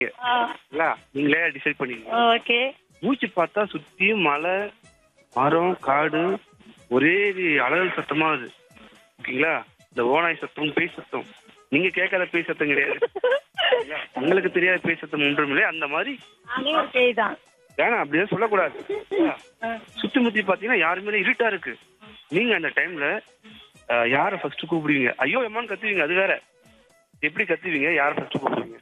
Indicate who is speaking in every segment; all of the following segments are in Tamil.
Speaker 1: ஆ
Speaker 2: இல்ல நீங்களே டிசைட் பண்ணிக்கங்க
Speaker 1: ஓகே
Speaker 2: மூச்சு பார்த்தா சுத்தியும் மலை மரம் காடு ஒரே அலறல் சத்தமா அது ஓகேங்களா இந்த ஓனாய் சத்தம் பேய் சத்தம் நீங்க கேட்காத பேய் சத்தம் கிடையாது சரிங்களா? உங்களுக்கு தெரியாத பேய் சத்தம் ஒன்றும் இல்லை அந்த மாதிரி
Speaker 1: நானே ஒரு பேய் தான்
Speaker 2: வேணாம் அப்படியே சொல்லக்கூடாது சரிங்களா?
Speaker 1: ஆ.
Speaker 2: சுத்தி முத்தி பாத்தீங்கன்னா யாருமே இருட்டா இருக்கு நீங்க அந்த டைம்ல யார ஃபர்ஸ்ட் கூப்பிடுவீங்க ஐயோ எம்மான்னு கத்துவீங்க அது வேற எப்படி கத்துவீங்க யார ஃபர்ஸ்ட் கூப்பிடுவீங்க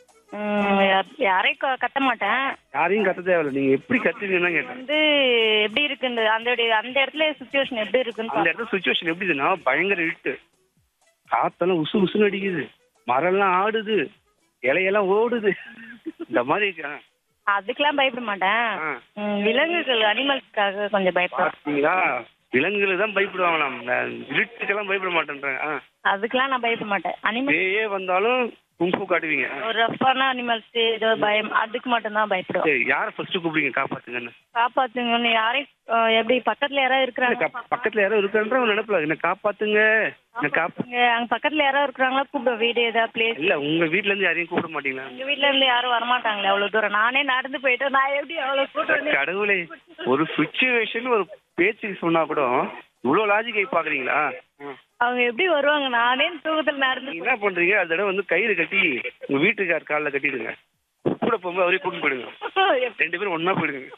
Speaker 1: ம், யா- யாரையும் க- கத்த மாட்டேன்
Speaker 2: யாரையும் கத்த தேவையில்ல நீங்க எப்படி கத்துவீங்கன்னு தான் கேட்டேன்
Speaker 1: வந்து எப்படி இருக்குன்னு அந்த அந்த இடத்துல சுச்சுவேஷன் எப்படி இருக்குன்னு
Speaker 2: அந்த இடத்துல சுச்சுவேஷன் எப்படி இருக்குன்னா பயங்கர இருட்டு காத்தெல்லாம் உசு உசுன்னு அடிக்குது மரம்லாம் ஆடுது இலையெல்லாம் ஓடுது இந்த மாதிரி இருக்கு. ஆ.
Speaker 1: அதுக்கெல்லாம் பயப்பட மாட்டேன்
Speaker 2: ஆ.
Speaker 1: ம், விலங்குகள் அனிமல்ஸ்க்காக கொஞ்சம் பயப்படுறேன்
Speaker 2: பாத்தீங்களா விலங்குகளுக்கு தான் பயப்படுவாங்களாம் நான் இருட்டுக்கெல்லாம் பயப்பட மாட்டேன்றேன் ஆ.
Speaker 1: அதுக்கெல்லாம் நான் பயப்பட மாட்டேன் அனிமல்
Speaker 2: பேயே வந்தாலும் கும்பு காட்டுவீங்க ஆ.
Speaker 1: ஒரு ரஃப்பான அனிமல்ஸ் ஏதோ பயம் அதுக்கு மட்டும்தான் பயப்படுவேன்
Speaker 2: சரி யாரை ஃபர்ஸ்ட் கூப்பிடுவீங்க காப்பாத்துங்கன்னு
Speaker 1: காப்பாத்துங்கன்னு யாரையும் அஹ், எப்படி பக்கத்துல யாராவது
Speaker 2: இல்ல,
Speaker 1: இருக்கிறாங்க
Speaker 2: கா- பக்கத்துல யாரோ இருக்கான்ற ஒரு நினைப்புல என்ன காப்பாத்துங்க என்ன காப்பா
Speaker 1: இங்க அங்க பக்கத்துல யாராவது இருக்கிறாங்களா கூப்பிடுவோம் வீடு ஏதாவது பிளேஸ்
Speaker 2: இல்ல உங்க வீட்ல இருந்து யாரையும் கூப்பிட மாட்டீங்களா
Speaker 1: எங்க வீட்ல இருந்து யாரும் வரமாட்டாங்களே அவ்வளவு தூரம் நானே நடந்து போயிட்டேன் நான் எப்படி அவ்வளவு கூட்டம்
Speaker 2: கடவுளே ஒரு சுச்சுவேஷன் ஒரு பேச்சுக்கு சொன்னா கூட இவ்வளவு லாஜிக்கை பாக்குறீங்களா
Speaker 1: அவங்க எப்படி வருவாங்க நானே தூக்கத்துல நடந்து
Speaker 2: நீங்க என்ன பண்றீங்க அந்த தடவை வந்து கயிறு கட்டி உங்க வீட்டுக்கார் காலில் கட்டிடுங்க கூட போகும்போது அவரே கூட்டிட்டு போயிடுங்க ரெண்டு பேரும் ஒண்ணா போயிடுங்க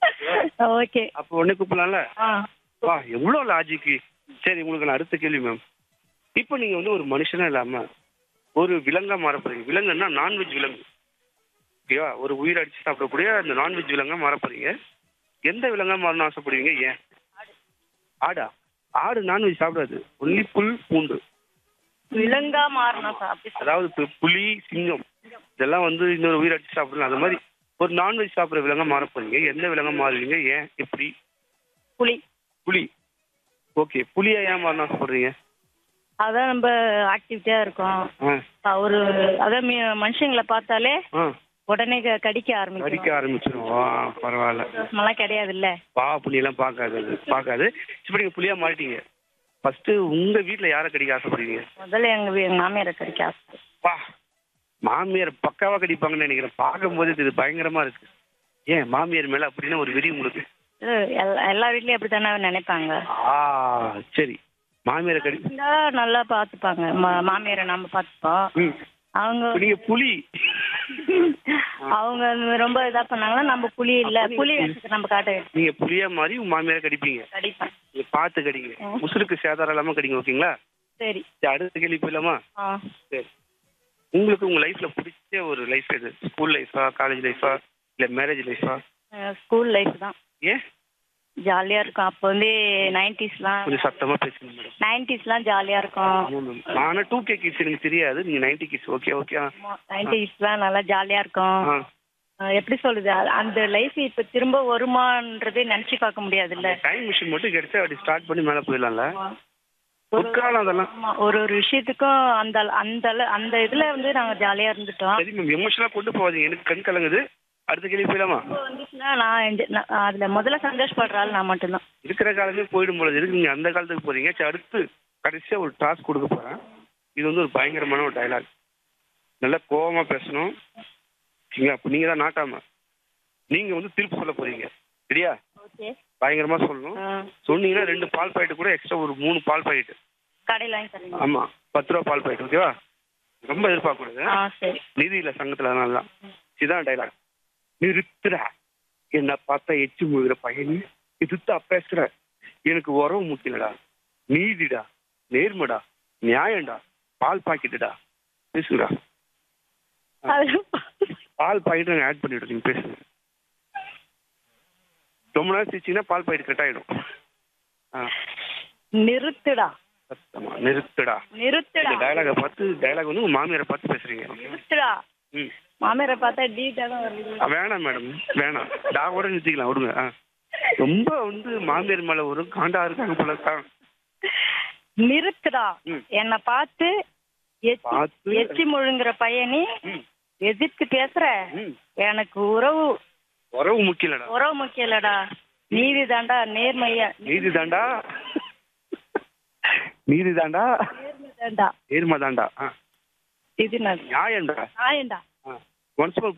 Speaker 1: ஓகே
Speaker 2: அப்போ உடனே கூப்பிடலாம்ல
Speaker 1: ஆ
Speaker 2: வா எவ்வளவு லாஜிக்கு சரி உங்களுக்கு நான் அடுத்த கேள்வி மேம் இப்போ நீங்க வந்து ஒரு மனுஷனா இல்லாம ஒரு விலங்கா மாற போறீங்க விலங்குன்னா நான்வெஜ் விலங்கு ஓகேவா ஒரு உயிர் அடிச்சு சாப்பிடக்கூடிய அந்த நான்வெஜ் விலங்கா மாற போறீங்க எந்த விலங்கா மாறணும்னு ஆசைப்படுவீங்க ஏன் ஆடா ஆடு நான்வெஜ் சாப்பிடாது ஒன்லி புல் பூண்டு
Speaker 1: விலங்கா மாறணும் சார் அப்படி சொல்ல-
Speaker 2: அதாவது இப்ப புலி சிங்கம் இதெல்லாம் வந்து இன்னொரு உயிர் அடிச்சு சாப்பிடலாம் அந்த மாதிரி ஒரு நான்வெஜ் சாப்பிட்ற விலங்கா மாற போறீங்க எந்த விலங்கா மாறுவீங்க ஏன் எப்படி
Speaker 1: புலி
Speaker 2: புலி ஓகே புலியா ஏன் மாறணும் ஆசைப்படுறீங்க
Speaker 1: அதான் நம்ம ஆக்டிவிட்டியா இருக்கும்
Speaker 2: ஆ
Speaker 1: ஒரு அதான் மீ- மனுஷங்களை பார்த்தாலே
Speaker 2: ஆ
Speaker 1: உடனே க- கடிக்க
Speaker 2: கடிக்க
Speaker 1: ஆரம்பிக்கும்
Speaker 2: ஆரம்பிச்சிடும் ஆ பரவாயில்ல
Speaker 1: தோசமெல்லாம் கிடையாது இல்ல
Speaker 2: பா புலியெல்லாம் பார்க்காது அது பார்க்காது இப்போ நீங்கள் புலியா மாறிட்டீங்க ஃபர்ஸ்ட் உங்க வீட்ல யாரை கடிக்க ஆசைப்படுவீங்க
Speaker 1: முதல்ல எங்க வீ- எங்க மாமியாரை கடிக்க ஆசை
Speaker 2: பா மாமியார் பக்காவா கடிப்பாங்கன்னு நினைக்கிறேன் பார்க்கும்போது இது பயங்கரமா இருக்கு ஏன் மாமியார் மேல அப்படின்னு ஒரு வெறி உங்களுக்கு
Speaker 1: இது எல்லா- எல்லா வீட்லயும் அப்படித்தானே நினைப்பாங்க
Speaker 2: ஆ சரி மாமியாரை கடி
Speaker 1: இருந்தா நல்லா பாத்துப்பாங்க மா- மாமியாரை நம்ம பாத்துப்போம்
Speaker 2: ம்
Speaker 1: அவங்க
Speaker 2: இப்ப நீங்க புலி
Speaker 1: அவங்க ரொம்ப இதா பண்ணாங்கன்னா நம்ம புலி இல்ல புலி வேஷத்தை நம்ம காட்ட வேண்டியது.
Speaker 2: நீங்க புலியா மாதிரி உங்க மாமியாரை கடிப்பீங்க
Speaker 1: கடிப்பேன்
Speaker 2: நீங்க பார்த்து கடிங்க
Speaker 1: ம்.
Speaker 2: உசுருக்கு சேதாரம் இல்லாம கடிங்க ஓகேங்களா
Speaker 1: சரி
Speaker 2: சரி, அடுத்த கேள்வி போயிடலாமா
Speaker 1: ஆ
Speaker 2: சரி உங்களுக்கு உங்க லைஃப்ல பிடிச்ச ஒரு லைஃப் எது ஸ்கூல் லைஃபா காலேஜ் லைஃபா இல்ல மேரேஜ் லைஃபா
Speaker 1: ஸ்கூல் லைஃப் தான்
Speaker 2: ஏன்
Speaker 1: ஜாலியா இருக்கும் அப்போ வந்து நைன்டிஸ்லாம்
Speaker 2: கொஞ்சம் சத்தமா பேசுங்க மேடம்
Speaker 1: நைன்டிஸ்லாம் ஜாலியா இருக்கும்
Speaker 2: ஆமா மேம் நானும் டூ கே கிட்ஸ் எனக்கு தெரியாது நீங்க நைன்டி கிட்ஸ் ஓகே ஓகே
Speaker 1: நைன்டிஸ்லாம் நல்லா ஜாலியா இருக்கும்
Speaker 2: ஆ
Speaker 1: அஹ் எப்படி சொல்லுது அ- அந்த லைஃப் இப்ப திரும்ப வருமான்றதே நினைச்சு பார்க்க முடியாதுல்ல
Speaker 2: டைம் மிஷின் மட்டும் கிடைச்சா அப்படி ஸ்டார்ட் பண்ணி மேல போயிடலாம்ல பொற்காலம் அதெல்லாம்
Speaker 1: ஆமா, ஒரு ஒரு விஷயத்துக்கும் அந்த அந்த அள- அந்த இதுல வந்து நாங்க ஜாலியா இருந்துட்டோம்
Speaker 2: சரி மேம் எமோஷனலா கொண்டு போகாதீங்க எனக்கு கண் கலங்குது அடுத்த கேள்வி போயிடலாமா
Speaker 1: இப்போ வந்துச்சுன்னா நான் enjoy- நான் அதுல முதல்ல சந்தோஷப்படுற ஆள் நான் மட்டும்தான்
Speaker 2: இருக்கிற காலமே போயிடும் பொழுது இருக்கு நீங்க அந்த காலத்துக்கு போறீங்க சரி அடுத்து கடைசியா ஒரு டாஸ்க் கொடுக்க போறேன் இது வந்து ஒரு பயங்கரமான ஒரு டைலாக் நல்லா கோவமா பேசணும் சரிங்களா அப்ப நீங்க தான் நாட்டாம நீங்க வந்து திருப்பி சொல்ல போறீங்க சரியா
Speaker 1: ஓகே
Speaker 2: பயங்கரமா சொல்லணும் சொன்னீங்கன்னா ரெண்டு பால் பாக்கெட் கூட எக்ஸ்ட்ரா ஒரு மூணு பால் பாக்கெட்
Speaker 1: கடையில் வாங்கி தரீங்க
Speaker 2: ஆமா பத்து ரூபா பால் பாக்கெட் ஓகேவா ரொம்ப எதிர்பார்க்க கூடாது
Speaker 1: ஆ சரி
Speaker 2: நிதி இல்ல சங்கத்துல அதனால தான் இதுதான் டைலாக் நிறுத்துறா என்ன பார்த்தா எச்சு முழுகிற பையன் எதிர்த்தா பேசுற எனக்கு உறவு முக்கியலடா நீதிடா நேர்மடா நியாயம்டா பால் பாக்கெட்டுடா பேசுடா
Speaker 1: அது-
Speaker 2: பால் பாக்கெட் நாங்கள் ஆட் பண்ணிவிடுறோம் நீங்க பேசுங்க ரொம்ப நேரம் சிரிச்சீங்கன்னா பால் பாக்கெட் கட் ஆயிடும் ஆ
Speaker 1: நிறுத்துடா
Speaker 2: சத்தமா நிறுத்துடா
Speaker 1: நிறுத்துடா
Speaker 2: இந்த டைலாக பார்த்து டைலாக் வந்து உங்க மாமியாரை பார்த்து பேசுறீங்க ஓகே
Speaker 1: நிறுத்துடா
Speaker 2: ம்
Speaker 1: மாமியாரை பார்த்தா டீட்டா தான் வருது
Speaker 2: ஆ, வேணாம் மேடம் வேணாம் டாவோட நிறுத்திக்கலாம் விடுங்க ஆ ரொம்ப வந்து மாமியார் மேல ஒரு காண்டா இருக்காங்க போல இருக்கா
Speaker 1: நிறுத்துடா
Speaker 2: ம்.
Speaker 1: என்னை பார்த்து எச்சி
Speaker 2: பார்த்து?
Speaker 1: எச்சி முழுங்குற பையனி
Speaker 2: ம்
Speaker 1: எதிர்த்து பேசுற
Speaker 2: ம்
Speaker 1: எனக்கு உறவு
Speaker 2: உறவு முக்கியலடா
Speaker 1: உறவு முக்கியம் இல்லடா நீதி தாண்டா நேர்மையா
Speaker 2: நீதி தாண்டா நீதி தாண்டா
Speaker 1: நேர்மை தாண்டா
Speaker 2: நேர்மை தாண்டா ஆ
Speaker 1: இது நான்
Speaker 2: நியாயம்டா
Speaker 1: நியாயம்டா
Speaker 2: ஆ ஒன்ஸ் மோர்